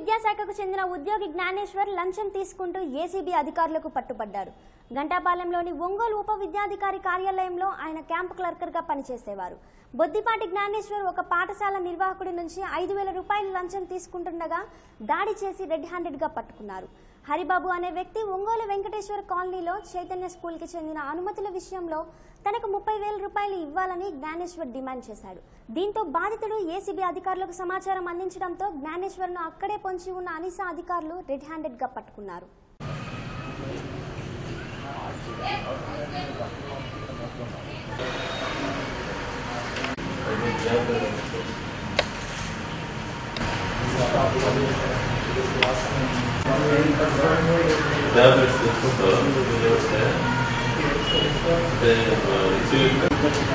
విద్యాశాఖకు చెందిన ఉద్యోగి జ్ఞానేశ్వర్ లంచం తీసుకుంటూ ఏసీబీ అధికారులకు పట్టుబడ్డారు గంటాపాలెంలోని ఒంగోలు ఉప విద్యాధికారి కార్యాలయంలో ఆయన క్యాంప్ క్లర్కర్గా పనిచేసేవారు బొద్దిపాటి జ్ఞానేశ్వర్ ఒక పాఠశాల నిర్వాహకుడి నుంచి ఐదు వేల రూపాయలు లంచం తీసుకుంటుండగా దాడి చేసి రెడ్ హ్యాండెడ్గా పట్టుకున్నారు హరిబాబు అనే వ్యక్తి ఒంగోలు వెంకటేశ్వర కాలనీలో చైతన్య స్కూల్కి చెందిన అనుమతుల విషయంలో తనకు ముప్పై వేల రూపాయలు ఇవ్వాలని జ్ఞానేశ్వర్ డిమాండ్ చేశాడు దీంతో బాధితుడు ఏసీబీ అధికారులకు సమాచారం అందించడంతో జ్ఞానేశ్వర్ను అక్కడే పొంచి ఉన్న అనిసా అధికారులు రెడ్ హ్యాండెడ్గా పట్టుకున్నారు ట్యాబ్లెట్స్ తెచ్చుకుంటారు మీరు వస్తే అంటే ఇన్సులిన్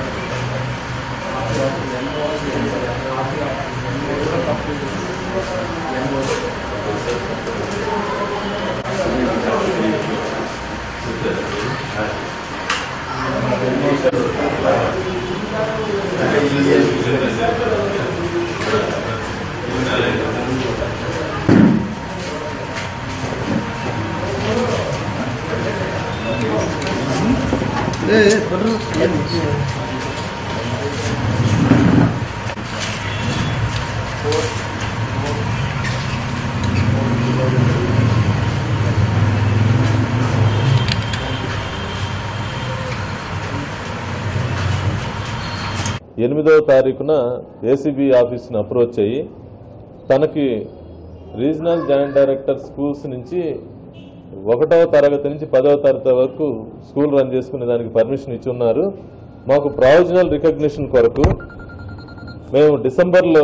ఎనిమిదవ తారీఖున ఏసీబీ ఆఫీస్ని అప్రోచ్ అయ్యి తనకి రీజనల్ జాయింట్ డైరెక్టర్ స్కూల్స్ నుంచి ఒకటవ తరగతి నుంచి పదవ తరగతి వరకు స్కూల్ రన్ చేసుకునే దానికి పర్మిషన్ ఇచ్చి ఉన్నారు మాకు ప్రావిజనల్ రికగ్నిషన్ కొరకు మేము డిసెంబర్లో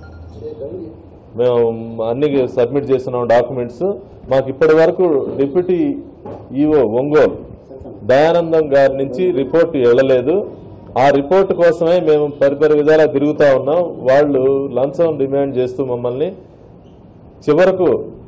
మేము అన్ని సబ్మిట్ చేస్తున్నాం డాక్యుమెంట్స్ మాకు ఇప్పటి వరకు డిప్యూటీ ఈఓ ఒంగోలు దయానందం గారి నుంచి రిపోర్ట్ వెళ్ళలేదు ఆ రిపోర్ట్ కోసమే మేము పరిపరి విధాలా తిరుగుతా ఉన్నాం వాళ్ళు లంచం డిమాండ్ చేస్తూ మమ్మల్ని చివరకు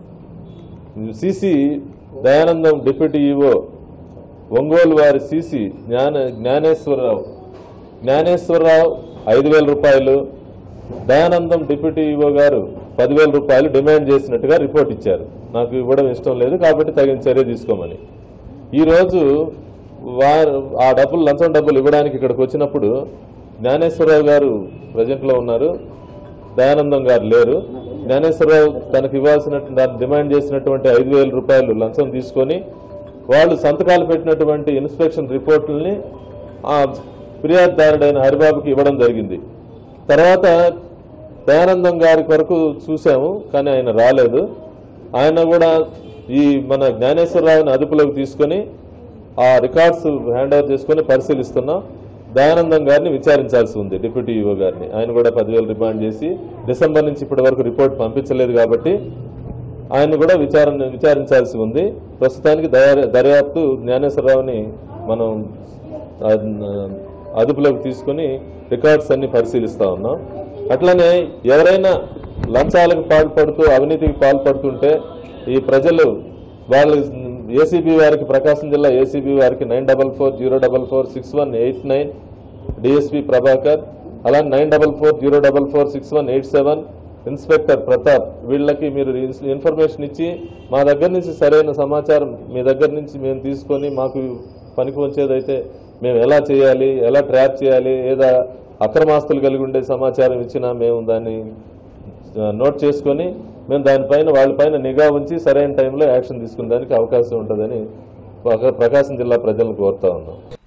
CC Dayanandam deputy EO Ongole వారి సిసి జ్ఞాన జ్ఞానేశ్వరరావు జ్ఞానేశ్వరరావు ఐదు వేల రూపాయలు దయానందం డిప్యూటీ ఈఓ గారు పదివేల రూపాయలు డిమాండ్ చేసినట్టుగా రిపోర్ట్ ఇచ్చారు నాకు ఇవ్వడం ఇష్టం లేదు కాబట్టి తగిన చర్య తీసుకోమని ఈరోజు వారు ఆ డబ్బులు లంచం డబ్బులు ఇవ్వడానికి ఇక్కడికి వచ్చినప్పుడు జ్ఞానేశ్వరరావు గారు ప్రజెంట్లో ఉన్నారు దయానందం గారు లేరు జ్ఞానేశ్వరరావు తనకు ఇవ్వాల్సిన డిమాండ్ చేసినటువంటి ఐదు వేల రూపాయలు లంచం తీసుకొని వాళ్ళు సంతకాలు పెట్టినటువంటి ఇన్స్పెక్షన్ రిపోర్టుల్ని ఆ ఫిర్యాదుదారుడైన హరిబాబుకి ఇవ్వడం జరిగింది తర్వాత దయానందం గారి కొరకు చూసాము కానీ ఆయన రాలేదు ఆయన కూడా ఈ మన జ్ఞానేశ్వరరావుని అదుపులోకి తీసుకొని ఆ రికార్డ్స్ హ్యాండ్ ఓవర్ చేసుకొని పరిశీలిస్తున్నాం దయానందం గారిని విచారించాల్సి ఉంది డిప్యూటీ ఈఓ గారిని ఆయన కూడా పదివేలు రిమాండ్ చేసి డిసెంబర్ నుంచి ఇప్పటి వరకు రిపోర్ట్ పంపించలేదు కాబట్టి ఆయన కూడా విచారణ విచారించాల్సి ఉంది ప్రస్తుతానికి దయా- దర్యాప్తు జ్ఞానేశ్వరరావుని మనం ఆ, అదుపులోకి తీసుకొని రికార్డ్స్ అన్ని పరిశీలిస్తా ఉన్నాం అట్లనే ఎవరైనా లంచాలకు పాల్పడుతూ అవినీతికి పాల్పడుతుంటే ఈ ప్రజలు వాళ్ళు ఏసీబీ వారికి ప్రకాశం జిల్లా ఏసీబీ వారికి nine double four zero double four six one eight nine DSP Prabhakar అలా nine double four zero double four six one eight seven inspector Pratap వీళ్ళకి మీరు ఇన్స్- ఇన్ఫర్మేషన్ ఇచ్చి మా దగ్గర నుంచి సరైన సమాచారం మీ దగ్గర నుంచి మేము తీసుకొని మాకు పనికి వచ్చేదైతే మేము ఎలా చేయాలి ఎలా ట్రాప్ చేయాలి ఏదా అక్రమాస్తులు కలిగి ఉండే సమాచారం ఇచ్చినా మేము దాన్ని ఆ, నోట్ చేసుకొని మేము దానిపైన వాళ్ళపైన నిఘా ఉంచి సరైన టైంలో యాక్షన్ తీసుకునే దానికి అవకాశం ఉంటుందని ప్రకాశం జిల్లా ప్రజలను కోరుతా ఉన్నాం